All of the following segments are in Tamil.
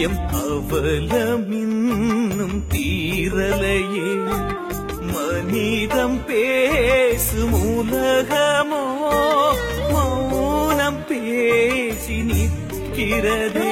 எம் அவலமின்னும் தீரலையே மனிதம் பேசும் உலகமோ மௌனம் பேசி நிற்கிறதே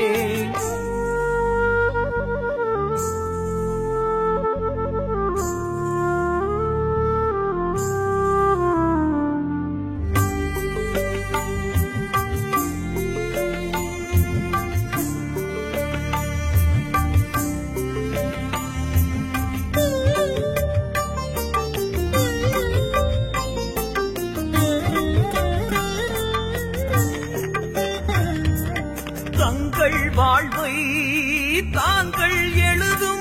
தங்கள் வாழ்வை தாங்கள் எழுதும்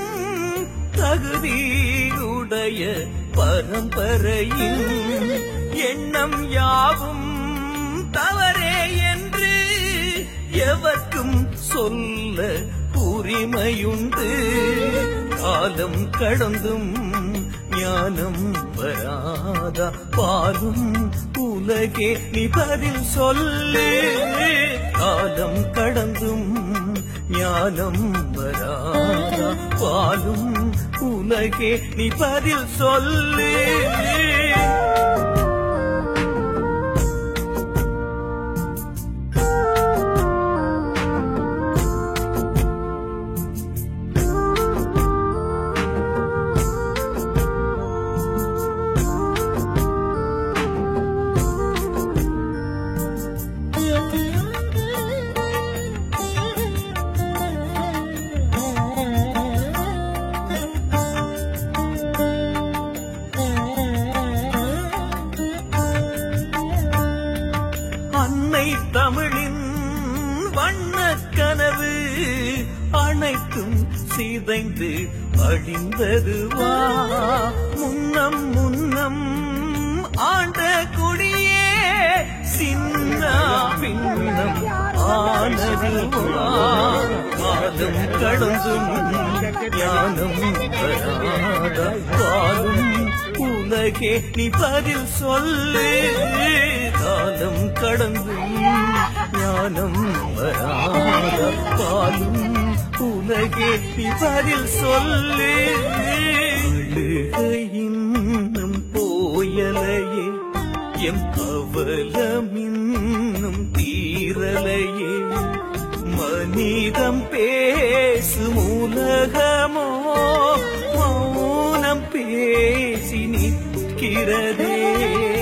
தகுதியுடைய பரம்பரையின் எண்ணம் யாவும் தவறே என்று எவர்க்கும் சொல்ல உரிமையுண்டு காலம் கடந்தும் ஞானம் வராதா பாலும் உலகே நீ பதில் சொல்லு காலம் கடந்தும் ஞானம் வராதா பாலும் உலகே நீ பதில் சொல்லு அன்னை தமிழின் வண்ணக் கனவு அனைத்தும் சிதைந்து அழிந்தது வா முன்னம் முன்னம் ஆண்ட கொடியே சின்ன பின்னம் ஆனது வா காலம் கடந்தும் ஞானம் வராத காலும் உலகே நீ பதில் சொல்லு காலம் கடந்தும் ஞானம் வராத பாலும் உலகே நீ பதில் சொல்லு அழுகையின்னும் போயலையே எம் அவலமின்னும் தீரலையே மனிதம் பேசும் உலகமோ மௌனம் பேசி நிற்கிறதே